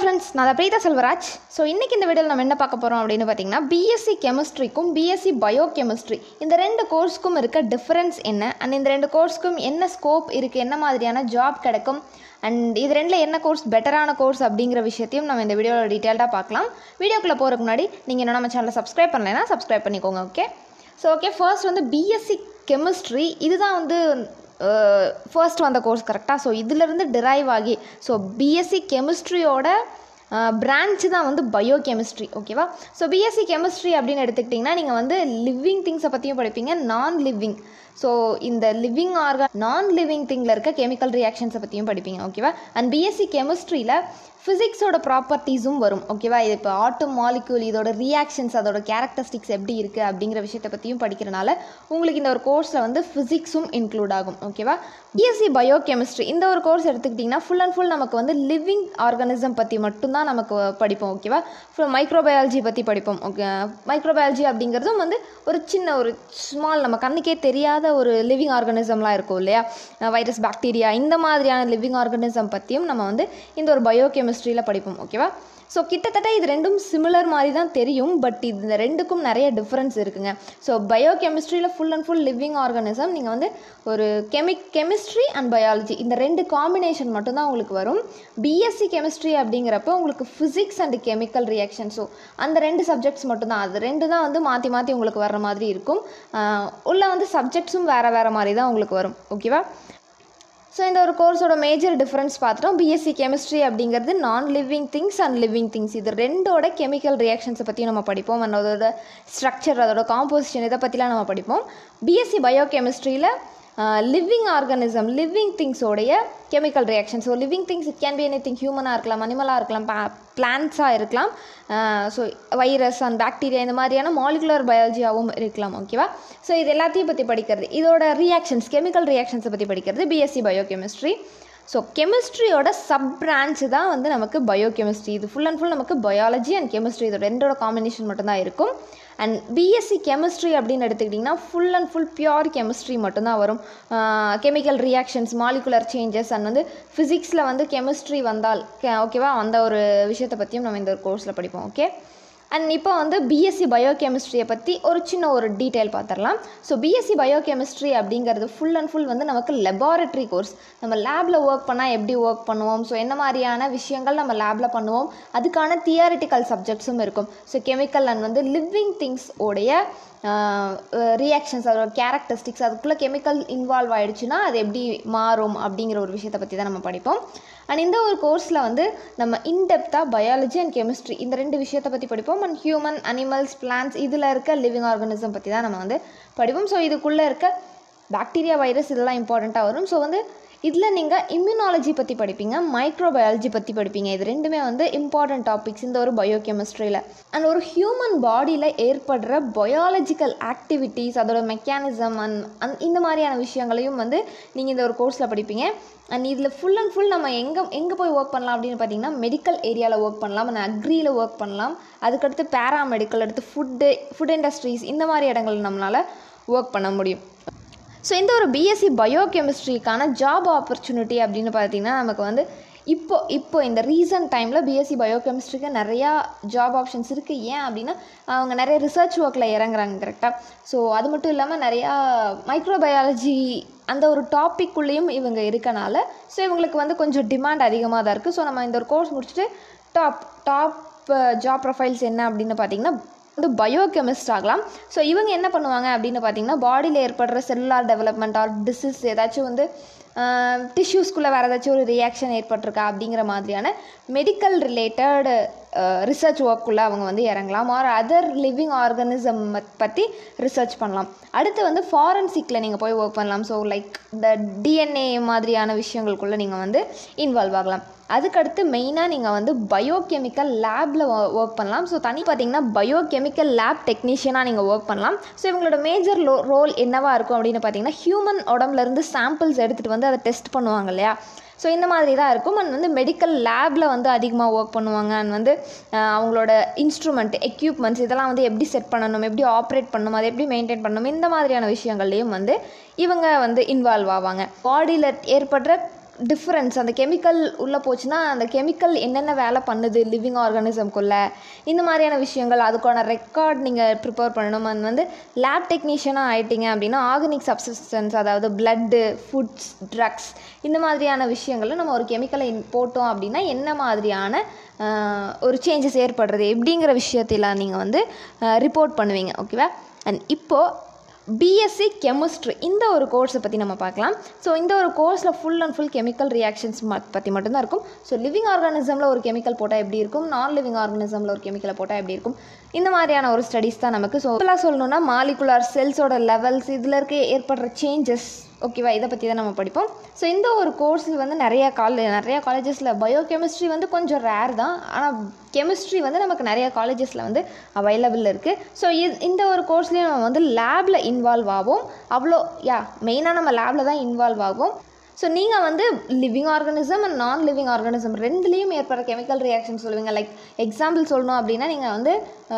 friends நான் தான் Preetha Selvaraj so இன்றைக்கி இந்த வீடியோவில் நம்ம என்ன பார்க்க போகிறோம் அப்படின்னு பார்த்தீங்கன்னா பிஎஸ்சி கெமிஸ்ட்ரிக்கும் பிஎஸ்சி பயோ கெமிஸ்ட்ரி இந்த ரெண்டு கோர்ஸ்க்கும் இருக்க டிஃப்ரென்ஸ் என்ன அண்ட் இந்த ரெண்டு கோர்ஸ்க்கும் என்ன ஸ்கோப் இருக்குது என்ன மாதிரியான ஜாப் கிடைக்கும் அண்ட் இது ரெண்டில் என்ன கோர்ஸ் பெட்டரான கோர்ஸ் அப்படிங்கிற விஷயத்தையும் நம்ம இந்த வீடியோவில் டீட்டெயில்டாக பார்க்கலாம் வீடியோக்குள்ளே போகிறதுக்கு முன்னாடி நீங்கள் இன்னும் நம்ம சேனலை சப்ஸ்கிரைப் பண்ணலைன்னா சப்ஸ்கிரைப் பண்ணிக்கோங்க ஓகே ஸோ ஓகே ஃபர்ஸ்ட் வந்து பிஎஸ்சி கெமிஸ்ட்ரி இதுதான் வந்து ஃபர்ஸ்ட் வந்த கோர்ஸ் கரெக்டாக ஸோ இதிலிருந்து டிரைவ் ஆகி ஸோ பிஎஸ்சி கெமிஸ்ட்ரியோட பிரான்ச் தான் வந்து பயோ கெமிஸ்ட்ரி ஓகேவா ஸோ பிஎஸ்சி கெமிஸ்ட்ரி அப்படின்னு எடுத்துக்கிட்டிங்கன்னா நீங்கள் வந்து லிவிங் திங்ஸை பற்றியும் படிப்பீங்க நான் லிவிங் ஸோ இந்த லிவிங் ஆர்கா நான் லிவிங் திங்கில் இருக்க கெமிக்கல் ரியாக்ஷன்ஸை பற்றியும் படிப்பீங்க ஓகேவா அண்ட் பிஎஸ்சி கெமிஸ்ட்ரியில் ஃபிசிக்ஸோட ப்ராப்பர்ட்டிஸும் வரும் ஓகேவா இது இப்போ ஆட்டோ மாலிக்யூல் இதோட ரியாக்ஷன்ஸ் அதோட கேரக்டரிஸ்டிக்ஸ் எப்படி இருக்குது அப்படிங்கிற விஷயத்தை பற்றியும் படிக்கிறனால உங்களுக்கு இந்த ஒரு கோர்ஸில் வந்து ஃபிசிக்ஸும் இன்க்ளூட் ஆகும் ஓகேவா பிஎஸ்சி பயோ கெமிஸ்ட்ரி இந்த ஒரு கோர்ஸ் எடுத்துக்கிட்டிங்கன்னா ஃபுல் அண்ட் ஃபுல் நமக்கு வந்து லிவிங் ஆர்கானிசம் பற்றி மட்டும்தான் நமக்கு படிப்போம் ஓகேவா ஃபுல் மைக்ரோபயாலஜி பற்றி படிப்போம் ஓகே மைக்ரோபயாலஜி அப்படிங்கிறதும் வந்து ஒரு சின்ன ஒரு ஸ்மால் நம்ம கண்ணுக்கே தெரியாத ஒரு லிவிங் ஆர்கானிசம்லாம் இருக்கும் இல்லையா வைரஸ் பாக்டீரியா இந்த மாதிரியான லிவிங் ஆர்கானிசம் பற்றியும் நம்ம வந்து இந்த ஒரு பயோ கெமிஸ்ட்ரியில் படிப்போம் ஓகேவா ஸோ கிட்டத்தட்ட இது ரெண்டும் சிமிலர் மாதிரி தான் தெரியும் பட் இது இந்த ரெண்டுக்கும் நிறைய டிஃப்ரென்ஸ் இருக்குங்க ஸோ பயோ கெமிஸ்ட்ரியில் full and full living organism நீங்கள் வந்து ஒரு கெமிக் கெமிஸ்ட்ரி அண்ட் பயாலஜி இந்த ரெண்டு காம்பினேஷன் மட்டும்தான் உங்களுக்கு வரும் பிஎஸ்சி கெமிஸ்ட்ரி அப்படிங்கிறப்ப உங்களுக்கு physics and chemical reaction so அந்த ரெண்டு சப்ஜெக்ட்ஸ் மட்டும்தான் அது ரெண்டு தான் வந்து மாற்றி மாற்றி உங்களுக்கு வர்ற மாதிரி இருக்கும் உள்ள வந்து சப்ஜெக்ட்ஸும் வேறு வேறு மாதிரி தான் உங்களுக்கு வரும் ஓகேவா ஸோ இந்த ஒரு கோர்ஸோட மேஜர் டிஃப்ரென்ஸ் பார்த்துட்டோம் பிஎஸ்சி கெமிஸ்ட்ரி அப்படிங்கிறது non living things and living things இது ரெண்டோட கெமிக்கல் ரியாக்ஷன்ஸை பற்றி நம்ம படிப்போம் அண்ட் அதோட ஸ்ட்ரக்சர் அதோட காம்போசிஷன் இதை பற்றிலாம் நம்ம படிப்போம் பிஎஸ்சி பயோ கெமிஸ்ட்ரியில் லிவிங் ஆர்கானிசம் லிவிங் திங்ஸோடைய chemical reaction so living things it can be anything ஹியூமனாக இருக்கலாம் அனிமலாக இருக்கலாம் பிளான்ஸாக இருக்கலாம் ஸோ வைரஸ் அண்ட் பாக்டீரியா இந்த மாதிரியான மாலிகுலர் பயாலஜியாகவும் இருக்கலாம் ஓகேவா ஸோ இது எல்லாத்தையும் பற்றி படிக்கிறது இதோட ரியாக்ஷன்ஸ் கெமிக்கல் ரியாக்ஷன்ஸை பற்றி படிக்கிறது பிஎஸ்சி பயோ கெமிஸ்ட்ரி ஸோ கெமிஸ்ட்ரியோட சப் பிரான்ச் தான் வந்து நமக்கு பயோ கெமிஸ்ட்ரி இது ஃபுல் அண்ட் ஃபுல் நமக்கு பயாலஜி அண்ட் கெமிஸ்ட்ரி இதோட ரெண்டோட காம்பினேஷன் மட்டும்தான் இருக்கும் அண்ட் பிஎஸ்சி கெமிஸ்ட்ரி அப்படின்னு எடுத்துக்கிட்டிங்கன்னா full and full pure chemistry மட்டும்தான் வரும் chemical reactions molecular changes and வந்து ஃபிசிக்ஸில் வந்து கெமிஸ்ட்ரி வந்தால் ஓகேவா அந்த ஒரு விஷயத்தை பற்றியும் நம்ம இந்த ஒரு கோர்ஸில் படிப்போம் ஓகே அண்ட் இப்போ வந்து பிஎஸ்சி பயோ கெமிஸ்ட்ரியை பற்றி ஒரு சின்ன ஒரு டீட்டெயில் பார்த்துடலாம் ஸோ பிஎஸ்சி பயோ கெமிஸ்ட்ரி அப்படிங்கிறது ஃபுல் அண்ட் ஃபுல் வந்து நமக்கு லெபார்ட்ரி கோர்ஸ் நம்ம லேபில் ஒர்க் பண்ணால் எப்படி ஒர்க் பண்ணுவோம் ஸோ என்ன மாதிரியான விஷயங்கள் நம்ம லேபில் பண்ணுவோம் அதுக்கான தியரிட்டிக்கல் சப்ஜெக்ட்ஸும் இருக்கும் ஸோ கெமிக்கல் அண்ட் வந்து லிவிங் திங்ஸ் உடைய ரியாக்ஷன்ஸ் அதோட கேரக்டரிஸ்டிக்ஸ் அதுக்குள்ளே கெமிக்கல் இன்வால்வ் ஆகிடுச்சுன்னா அது எப்படி மாறும் அப்படிங்கிற ஒரு விஷயத்தை பற்றி தான் நம்ம படிப்போம் அண்ட் இந்த ஒரு கோர்ஸில் வந்து நம்ம இன்டெப்த்தாக பயாலஜி அண்ட் கெமிஸ்ட்ரி இந்த ரெண்டு விஷயத்தை பற்றி படிப்போம் அண்ட் ஹியூமன் அனிமல்ஸ் பிளான்ஸ் இதில் இருக்க லிவிங் ஆர்கானிசம் பற்றி தான் நம்ம வந்து படிப்போம் ஸோ இதுக்குள்ளே இருக்க பாக்டீரியா வைரஸ் இதெல்லாம் இம்பார்ட்டண்ட்டாக வரும் ஸோ வந்து இதில் நீங்கள் இம்யூனாலஜி பற்றி படிப்பீங்க மைக்ரோபயாலஜி பற்றி படிப்பீங்க இது ரெண்டுமே வந்து இம்பார்ட்டன்ட் டாபிக்ஸ் இந்த ஒரு பயோ கெமிஸ்ட்ரியில் அண்ட் ஒரு ஹியூமன் பாடியில் ஏற்படுற பயாலஜிக்கல் ஆக்டிவிட்டீஸ் அதோட மெக்கானிசம் அண்ட் அந் இந்த மாதிரியான விஷயங்களையும் வந்து நீங்கள் இந்த ஒரு கோர்ஸில் படிப்பீங்க அண்ட் இதில் ஃபுல் அண்ட் ஃபுல் நம்ம எங்கே எங்கே போய் ஒர்க் பண்ணலாம் அப்படின்னு பார்த்தீங்கன்னா மெடிக்கல் ஏரியாவில் ஒர்க் பண்ணலாம் அண்ட் அக்ரியில் ஒர்க் பண்ணலாம் அதுக்கடுத்து பேராமெடிக்கல் அடுத்து ஃபுட்டு ஃபுட் இண்டஸ்ட்ரீஸ் இந்த மாதிரி இடங்கள் நம்மளால் ஒர்க் பண்ண முடியும் ஸோ இந்த ஒரு பிஎஸ்சி பயோ கெமிஸ்ட்ரிக்கான ஜாப் ஆப்பர்ச்சுனிட்டி அப்படின்னு பார்த்தீங்கன்னா நமக்கு வந்து இப்போ இப்போ இந்த ரீசன்ட் டைமில் பிஎஸ்சி பயோ கெமிஸ்ட்ரிக்கு நிறையா ஜாப் ஆப்ஷன்ஸ் இருக்குது ஏன் அப்படின்னா அவங்க நிறைய ரிசர்ச் ஒர்க்கில் இறங்குறாங்க கரெக்டாக ஸோ அது மட்டும் இல்லாமல் நிறையா மைக்ரோபயாலஜி அந்த ஒரு டாப்பிக்குள்ளேயும் இவங்க இருக்கனால ஸோ இவங்களுக்கு வந்து கொஞ்சம் டிமாண்ட் அதிகமாக தான் இருக்குது ஸோ நம்ம இந்த ஒரு கோர்ஸ் முடிச்சுட்டு டாப் டாப் ஜாப் ப்ரொஃபைல்ஸ் என்ன அப்படின்னு பார்த்தீங்கன்னா வந்து பயோ கெமிஸ்ட் ஆகலாம் ஸோ இவங்க என்ன பண்ணுவாங்க அப்படின்னு பார்த்தீங்கன்னா பாடியில் ஏற்படுற செல்லுலார் டெவலப்மெண்ட் ஆர் டிசீஸ் ஏதாச்சும் வந்து டிஷ்யூஸ்குள்ளே வேறு ஏதாச்சும் ஒரு ரியாக்ஷன் ஏற்பட்டிருக்கா அப்படிங்கிற மாதிரியான மெடிக்கல் ரிலேட்டட் ரிசர்ச் ஒர்க்குள்ளே அவங்க வந்து இறங்கலாம் ஆர் அதர் லிவிங் ஆர்கானிசம் பற்றி ரிசர்ச் பண்ணலாம் அடுத்து வந்து ஃபாரன்சிக்கில் நீங்கள் போய் ஒர்க் பண்ணலாம் ஸோ லைக் இந்த டிஎன்ஏ மாதிரியான விஷயங்களுக்குள்ளே நீங்கள் வந்து இன்வால்வ் ஆகலாம் அதுக்கடுத்து மெயினாக நீங்கள் வந்து பயோகெமிக்கல் லேபில் ஒர்க் பண்ணலாம் ஸோ தனி பார்த்தீங்கன்னா பயோகெமிக்கல் லேப் டெக்னீஷியனாக நீங்கள் ஒர்க் பண்ணலாம் ஸோ இவங்களோட மேஜர் லோ ரோல் என்னவாக இருக்கும் அப்படின்னு பார்த்தீங்கன்னா ஹியூமன் உடம்புலேருந்து சாம்பிள்ஸ் எடுத்துகிட்டு வந்து அதை டெஸ்ட் பண்ணுவாங்க இல்லையா ஸோ இந்த மாதிரி தான் இருக்கும் அண்ட் வந்து மெடிக்கல் லேபில் வந்து அதிகமாக ஒர்க் பண்ணுவாங்க அண்ட் வந்து அவங்களோட இன்ஸ்ட்ருமெண்ட் எக்யூப்மெண்ட்ஸ் இதெல்லாம் வந்து எப்படி செட் பண்ணணும் எப்படி ஆப்ரேட் பண்ணணும் அதை எப்படி மெயின்டைன் பண்ணணும் இந்த மாதிரியான விஷயங்கள்லேயும் வந்து இவங்க வந்து இன்வால்வ் ஆவாங்க பாடியில் ஏற்படுற டிஃப்ரென்ஸ் அந்த கெமிக்கல் உள்ளே போச்சுன்னா அந்த கெமிக்கல் என்னென்ன வேலை பண்ணுது லிவிங் ஆர்கானிசம்குள்ளே இந்த மாதிரியான விஷயங்கள் அதுக்கான ரெக்கார்ட் நீங்கள் ப்ரிப்பேர் பண்ணணும் அது வந்து லேப் டெக்னீஷியனாக ஆயிட்டீங்க அப்படின்னா ஆர்கானிக் சப்சிஸ்டன்ஸ் அதாவது பிளட்டு ஃபுட்ஸ் ட்ரக்ஸ் இந்த மாதிரியான விஷயங்களில் நம்ம ஒரு கெமிக்கலை போட்டோம் அப்படின்னா என்ன மாதிரியான ஆஹ், ஒரு சேஞ்சஸ் ஏற்படுறது எப்படிங்கிற விஷயத்தில் நீங்கள் வந்து ரிப்போர்ட் பண்ணுவீங்க ஓகேவா அண்ட் இப்போது பிஎஸ்சி கெமிஸ்ட்ரி இந்த ஒரு கோர்ஸை பற்றி நம்ம பார்க்கலாம் ஸோ இந்த ஒரு கோர்ஸில் full and full chemical reactions பற்றி மட்டும்தான் இருக்கும் ஸோ லிவிங் ஆர்கானிசமில் ஒரு கெமிக்கல் போட்டால் எப்படி இருக்கும் நான் லிவிங் ஆர்கானிசமில் ஒரு கெமிக்கலை போட்டால் எப்படி இருக்கும் இந்த மாதிரியான ஒரு ஸ்டடீஸ் தான் நமக்கு ஸோ இப்போலாம் சொல்லணும்னா மாலிகுலார் செல்ஸோட லெவல்ஸ் இதில் இருக்க ஏற்படுற சேஞ்சஸ் ஓகேவா இதை பற்றி தான் நம்ம படிப்போம் ஸோ இந்த ஒரு கோர்ஸில் வந்து நிறைய காலே நிறைய காலேஜஸில் பயோகெமிஸ்ட்ரி வந்து கொஞ்சம் ரேர் தான் ஆனால் கெமிஸ்ட்ரி வந்து நமக்கு நிறைய காலேஜஸில் வந்து அவைலபிள் இருக்குது ஸோ இந்த ஒரு கோர்ஸ்லேயும் நம்ம வந்து லேபில் இன்வால்வ் ஆகும் அவ்வளோ யா மெயினாக நம்ம லேபில் தான் இன்வால்வ் ஆகும் ஸோ நீங்கள் வந்து living organism and non living organism ரெண்டுலேயும் ஏற்படுற கெமிக்கல் ரியாக்ஷன் சொல்லுவீங்க லைக் எக்ஸாம்பிள் சொல்லணும் அப்படின்னா நீங்கள் வந்து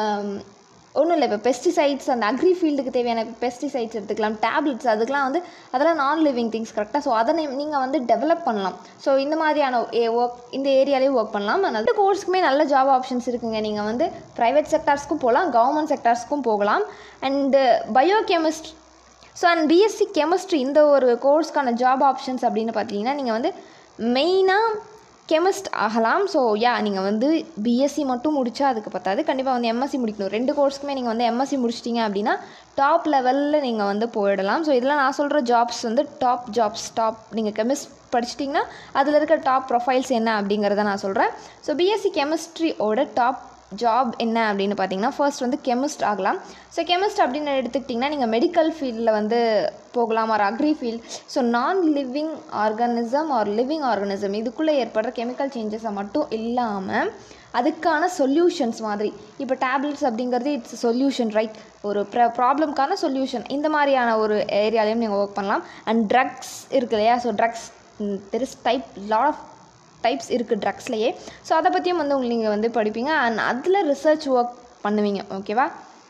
ஒன்றும் இல்லை இப்போ பெஸ்டிசைட்ஸ் அந்த அக்ரி ஃபீல்டுக்கு தேவையான பெஸ்டிசைட்ஸ் எடுத்துக்கலாம் டேப்லெட்ஸ் அதுக்கெலாம் வந்து அதெல்லாம் நான் லிவிங் திங்ஸ் கரெக்டாக ஸோ அதை நீங்கள் வந்து டெவலப் பண்ணலாம் ஸோ இந்த மாதிரியான ஒர்க் இந்த ஏரியாலேயும் ஒர்க் பண்ணலாம் அந்த கோர்ஸ்க்குமே நல்ல ஜாப் ஆப்ஷன்ஸ் இருக்குங்க நீங்கள் வந்து ப்ரைவேட் செக்டார்ஸ்க்கும் போகலாம் கவர்மெண்ட் செக்டார்ஸ்க்கும் போகலாம் and biochemist so and BSc chemistry இந்த ஒரு கோர்ஸ்க்கான ஜாப் ஆப்ஷன்ஸ் அப்படின்னு பார்த்தீங்கன்னா நீங்கள் வந்து மெயினாக கெமிஸ்ட் ஆகலாம் ஸோ யா நீங்கள் வந்து பிஎஸ்சி மட்டும் முடித்தா அதுக்கு பத்தாது கண்டிப்பாக வந்து எம்எஸ்சி முடிக்கணும் ரெண்டு கோர்ஸ்க்குமே நீங்கள் வந்து எம்எஸ்சி முடிச்சிட்டிங்க அப்படின்னா டாப் லெவலில் நீங்கள் வந்து போயிடலாம் ஸோ இதெல்லாம் நான் சொல்கிற ஜாப்ஸ் வந்து டாப் ஜாப்ஸ் டாப் நீங்கள் கெமிஸ்ட் படிச்சிட்டிங்கன்னா அதில் இருக்க டாப் ப்ரொஃபைல்ஸ் என்ன அப்படிங்கிறத நான் சொல்கிறேன் ஸோ பிஎஸ்சி கெமிஸ்ட்ரியோட டாப் ஜாப் என்ன அப்படின்னு பார்த்தீங்கன்னா ஃபர்ஸ்ட் வந்து கெமிஸ்ட் ஆகலாம் ஸோ கெமிஸ்ட் அப்படின்னு எடுத்துக்கிட்டிங்கன்னா நீங்கள் மெடிக்கல் ஃபீல்டில் வந்து போகலாம் or agri field so non living organism or living organism இதுக்குள்ளே ஏற்படுற கெமிக்கல் சேஞ்சஸை மட்டும் இல்லாமல் அதுக்கான சொல்யூஷன்ஸ் மாதிரி இப்போ டேப்லெட்ஸ் அப்படிங்கிறது இட்ஸ் சொல்யூஷன் ரைட் ஒரு ப்ர ப்ராப்ளம்க்கான சொல்யூஷன் இந்த மாதிரியான ஒரு ஏரியாலையும் நீங்கள் ஒர்க் பண்ணலாம் அண்ட் ட்ரக்ஸ் இருக்கு இல்லையா so drugs there is type lot of types இருக்குது ட்ரக்ஸ்லையே ஸோ அதை பற்றியும் வந்து உங்களுக்கு நீங்கள் வந்து படிப்பீங்க அண்ட் அதில் ரிசர்ச் ஒர்க் பண்ணுவீங்க ஓகேவா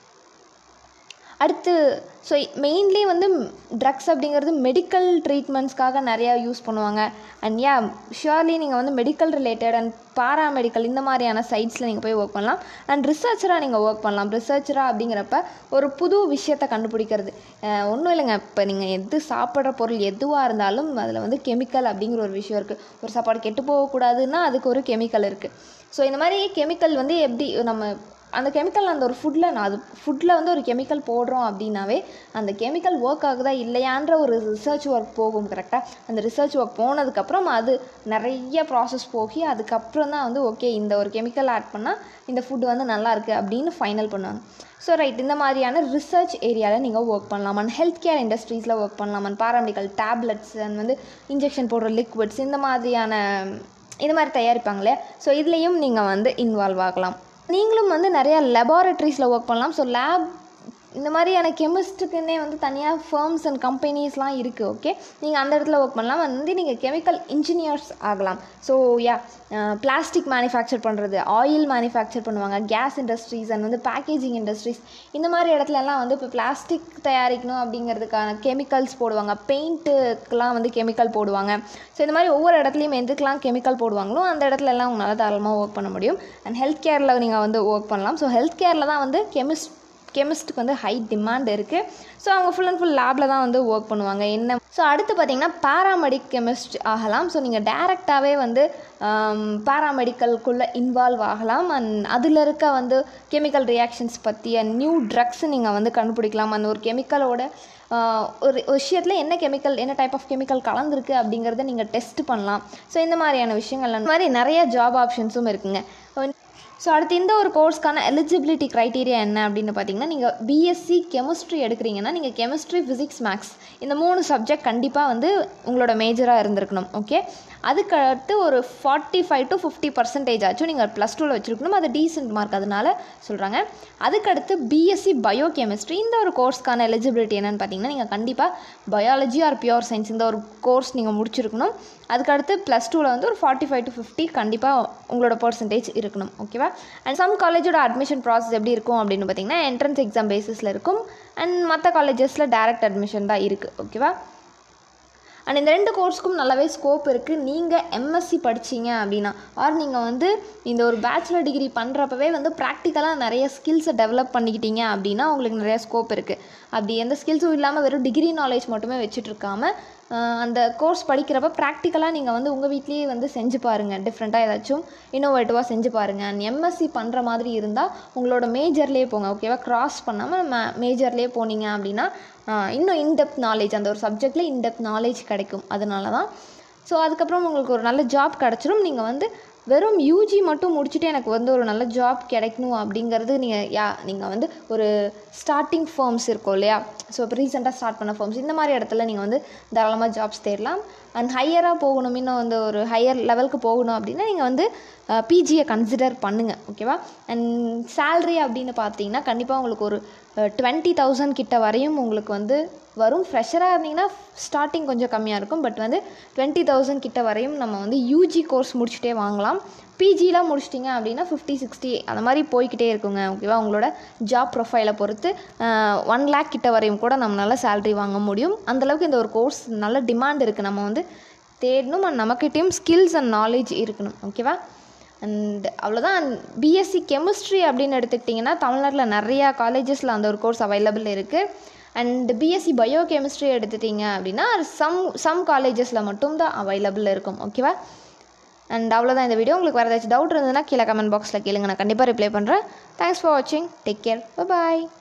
அடுத்து ஸோ மெயின்லி வந்து ட்ரக்ஸ் அப்படிங்கிறது மெடிக்கல் ட்ரீட்மெண்ட்ஸ்க்காக நிறையா யூஸ் பண்ணுவாங்க அண்ட் யா ஷியோர்லி நீங்கள் வந்து மெடிக்கல் ரிலேட்டட் அண்ட் பாராமெடிக்கல் இந்த மாதிரியான சைட்ஸில் நீங்கள் போய் ஒர்க் பண்ணலாம் அண்ட் ரிசர்ச்சராக நீங்கள் ஒர்க் பண்ணலாம் ரிசர்ச்சராக அப்படிங்கிறப்ப ஒரு புது விஷயத்தை கண்டுபிடிக்கிறது ஒன்றும் இல்லைங்க இப்போ நீங்கள் எது சாப்பிட்ற பொருள் எதுவாக இருந்தாலும் அதில் வந்து கெமிக்கல் அப்படிங்கிற ஒரு விஷயம் இருக்குது ஒரு சாப்பாடு கெட்டு போகக்கூடாதுன்னா அதுக்கு ஒரு கெமிக்கல் இருக்குது ஸோ இந்த மாதிரி கெமிக்கல் வந்து எப்படி நம்ம அந்த கெமிக்கல் அந்த ஒரு ஃபுட்டில் நான் அது ஃபுட்டில் வந்து ஒரு கெமிக்கல் போடுறோம் அப்படின்னாவே அந்த கெமிக்கல் ஒர்க் ஆகுதா இல்லையான்ற ஒரு ரிசர்ச் ஒர்க் போகும் கரெக்டாக அந்த ரிசர்ச் ஒர்க் போனதுக்கப்புறம் அது நிறைய ப்ராசஸ் போகி அதுக்கப்புறம் தான் வந்து ஓகே இந்த ஒரு கெமிக்கல் ஆட் பண்ணால் இந்த ஃபுட் வந்து நல்லா இருக்குது அப்படின்னு ஃபைனல் பண்ணுவாங்க ஸோ ரைட் இந்த மாதிரியான ரிசர்ச் ஏரியாவில் நீங்கள் ஒர்க் பண்ணலாம் அண்ட் ஹெல்த் கேர் இண்டஸ்ட்ரீஸில் ஒர்க் பண்ணலாம் அண்ட் பாராமெடிக்கல் டேப்லெட்ஸ் அண்ட் வந்து இன்ஜெக்ஷன் போடுற லிக்விட்ஸ் இந்த மாதிரியான இந்த மாதிரி தயாரிப்பாங்க இல்லையா ஸோ இதுலேயும் நீங்கள் வந்து இன்வால்வ் ஆகலாம் நீங்களும் வந்து நிறையா லெபார்ட்ரிஸில் ஒர்க் பண்ணலாம் ஸோ லேப் இந்த மாதிரியான கெமிஸ்ட்டுக்குன்னே வந்து தனியாக ஃபர்ம்ஸ் அண்ட் கம்பெனிஸ்லாம் இருக்குது ஓகே நீங்கள் அந்த இடத்துல ஒர்க் பண்ணலாம் வந்து நீங்கள் கெமிக்கல் இன்ஜினியர்ஸ் ஆகலாம் ஸோ யா பிளாஸ்டிக் மேனுஃபேக்சர் பண்ணுறது ஆயில் மேனுஃபேக்சர் பண்ணுவாங்க கேஸ் இண்டஸ்ட்ரீஸ் அண்ட் வந்து பேக்கேஜிங் இண்டஸ்ட்ரீஸ் இந்த மாதிரி இடத்துலலாம் வந்து இப்போ பிளாஸ்டிக் தயாரிக்கணும் அப்படிங்கிறதுக்கான கெமிக்கல்ஸ் போடுவாங்க பெயிண்ட்டுக்கெலாம் வந்து கெமிக்கல் போடுவாங்க ஸோ இந்த மாதிரி ஒவ்வொரு இடத்துலையும் எதுக்கெலாம் கெமிக்கல் போடுவாங்களோ அந்த இடத்துல எல்லாம் உங்களால் தாராளமாக ஒர்க் பண்ண முடியும் அண்ட் ஹெல்த் கேரில் நீங்கள் வந்து ஒர்க் பண்ணலாம் ஸோ ஹெல்த் கேரில் தான் வந்து கெமிஸ்ட் கெமிஸ்ட்டுக்கு வந்து ஹை டிமாண்ட் இருக்குது ஸோ அவங்க ஃபுல் அண்ட் ஃபுல் லேபில் தான் வந்து ஒர்க் பண்ணுவாங்க என்ன ஸோ அடுத்து பார்த்தீங்கன்னா பாராமெடிக் கெமிஸ்ட் ஆகலாம் ஸோ நீங்கள் டேரெக்டாகவே வந்து பாராமெடிக்கலுக்குள்ளே இன்வால்வ் ஆகலாம் அண்ட் அதில் இருக்க வந்து கெமிக்கல் ரியாக்ஷன்ஸ் பற்றிய நியூ ட்ரக்ஸ் நீங்கள் வந்து கண்டுபிடிக்கலாம் அந்த ஒரு கெமிக்கலோட ஒரு விஷயத்தில் என்ன கெமிக்கல் என்ன டைப் ஆஃப் கெமிக்கல் கலந்துருக்கு அப்படிங்கிறத நீங்கள் டெஸ்ட் பண்ணலாம் ஸோ இந்த மாதிரியான விஷயங்கள் அந்த மாதிரி நிறைய ஜாப் ஆப்ஷன்ஸும் இருக்குங்க ஸோ அடுத்து இந்த ஒரு கோர்ஸ்க்கான எலிஜிபிலிட்டி க்ரைட்டீரியா என்ன அப்படின்னு பார்த்தீங்கன்னா நீங்கள் பிஎஸ்சி கெமிஸ்ட்ரி எடுக்கிறீங்கன்னா நீங்கள் கெமிஸ்ட்ரி ஃபிசிக்ஸ் மேக்ஸ் இந்த மூணு சப்ஜெக்ட் கண்டிப்பாக வந்து உங்களோட மேஜராக இருந்திருக்கணும் ஓகே அதுக்கு அடுத்து ஒரு forty five to fifty percentage ஆச்சும் நீங்கள் ப்ளஸ் டூவில் வச்சுருக்கணும் அது டீசென்ட் மார்க் அதனால சொல்கிறாங்க அதுக்கடுத்து பிஎஸ்சி பயோ கெமிஸ்ட்ரி இந்த ஒரு கோர்ஸ்க்கான எலிஜிபிலிட்டி என்னென்னு பார்த்தீங்கன்னா நீங்கள் கண்டிப்பாக பயாலஜி ஆர் பியூர் சயின்ஸ் இந்த ஒரு கோர்ஸ் நீங்கள் முடிச்சிருக்கணும் அதுக்கடுத்து ப்ளஸ் டூவில் வந்து ஒரு ஃபார்ட்டி ஃபைவ் டு ஃபிஃப்டி கண்டிப்பாக உங்களோட பர்சன்டேஜ் இருக்கணும் ஓகேவா அண்ட் சம் காலேஜோட அட்மிஷன் ப்ராசஸ் எப்படி இருக்கும் அப்படின்னு பார்த்தீங்கன்னா என்ட்ரன்ஸ் எக்ஸாம் பேசிஸில் இருக்கும் அண்ட் மற்ற காலேஜஸில் டேரக்ட் அட்மிஷன் தான் இருக்குது ஓகேவா அண்ட் இந்த ரெண்டு கோர்ஸ்க்கும் நல்லாவே ஸ்கோப் இருக்குது நீங்கள் எம்எஸ்சி படிச்சீங்க அப்படின்னா ஆர் நீங்கள் வந்து இந்த ஒரு பேச்சுலர் டிகிரி பண்ணுறப்பவே வந்து ப்ராக்டிக்கலாக நிறைய ஸ்கில்ஸை டெவலப் பண்ணிக்கிட்டீங்க அப்படின்னா உங்களுக்கு நிறைய ஸ்கோப் இருக்குது அப்படி எந்த ஸ்கில்ஸும் இல்லாமல் வெறும் டிகிரி நாலேஜ் மட்டுமே வச்சுட்டு இருக்காம ஆஹ் அந்த கோர்ஸ் படிக்கிறப்ப ப்ராக்டிக்கலாக நீங்கள் வந்து உங்கள் வீட்லேயே வந்து செஞ்சு பாருங்கள் டிஃப்ரெண்ட்டாக ஏதாச்சும் இன்னோவேட்டிவாக செஞ்சு பாருங்கள் அண்ட் எம்எஸ்சி பண்ணுற மாதிரி இருந்தால் உங்களோட மேஜர்லேயே போங்க ஓகேவா கிராஸ் பண்ணாமல் மே மேஜர்லேயே போனீங்க அப்படின்னா ஆஹ் இன்னும் இன்டெப்த் நாலேஜ் அந்த ஒரு சப்ஜெக்டில் இன்டெப்த் நாலேஜ் கிடைக்கும் அதனால தான் ஸோ அதுக்கப்புறம் உங்களுக்கு ஒரு நல்ல ஜாப் கிடச்சிரும் நீங்கள் வந்து வெறும் யூஜி மட்டும் முடிச்சுட்டு எனக்கு வந்து ஒரு நல்ல ஜாப் கிடைக்கணும் அப்படிங்கிறது நீங்கள் யா நீங்கள் வந்து ஒரு ஸ்டார்டிங் ஃபார்ம்ஸ் இருக்கும் இல்லையா ஸோ இப்போ ரீசெண்டாக ஸ்டார்ட் பண்ண ஃபார்ம்ஸ் இந்த மாதிரி இடத்துல நீங்கள் வந்து தாராளமாக ஜாப்ஸ் தேடலாம் அண்ட் ஹையராக போகணும் இன்னும் வந்து ஒரு ஹையர் லெவலுக்கு போகணும் அப்படின்னா நீங்கள் வந்து பிஜியை கன்சிடர் பண்ணுங்கள் ஓகேவா அண்ட் சேல்ரி அப்படின்னு பார்த்தீங்கன்னா கண்டிப்பாக உங்களுக்கு ஒரு டுவெண்ட்டி தௌசண்ட் கிட்ட வரையும் உங்களுக்கு வந்து வரும் ஃப்ரெஷராக இருந்தீங்கன்னா ஸ்டார்டிங் கொஞ்சம் கம்மியாக இருக்கும் பட் வந்து டுவெண்ட்டி தௌசண்ட் கிட்ட வரையும் நம்ம வந்து யூஜி கோர்ஸ் முடிச்சுட்டே வாங்கலாம் பிஜிலாம் முடிச்சிட்டிங்க அப்படின்னா ஃபிஃப்டி சிக்ஸ்டி அந்த மாதிரி போய்க்கிட்டே இருக்குங்க ஓகேவா உங்களோட ஜாப் ப்ரொஃபைலை பொறுத்து ஒன் லேக் கிட்ட வரையும் கூட நம்மளால் சேல்ரி வாங்க முடியும் அந்தளவுக்கு இந்த ஒரு கோர்ஸ் நல்ல டிமாண்ட் இருக்குது நம்ம வந்து தேடணும் அண்ட் நம்மக்கிட்டேயும் ஸ்கில்ஸ் அண்ட் நாலேஜ் இருக்கணும் ஓகேவா அண்ட் அவ்வளோதான் பிஎஸ்சி கெமிஸ்ட்ரி அப்படின்னு எடுத்துக்கிட்டிங்கன்னா தமிழ்நாட்டில் நிறையா காலேஜஸில் அந்த ஒரு கோர்ஸ் அவைலபிள் இருக்குது அண்ட் பிஎஸ்சி பயோ கெமிஸ்ட்ரி எடுத்துட்டிங்க அப்படின்னா சம் சம் காலேஜஸில் மட்டும்தான் அவைலபிள் இருக்கும் ஓகேவா அண்ட் அவ்வளோதான் இந்த வீடியோ உங்களுக்கு வேறு ஏதாச்சும் டவுட் இருந்ததுன்னா கீழே கமெண்ட் பாக்ஸில் கேளுங்க நான் கண்டிப்பாக ரிப்ளை பண்ணுறேன் தேங்க்ஸ் ஃபார் வாட்சிங் டேக் கேர் பாய்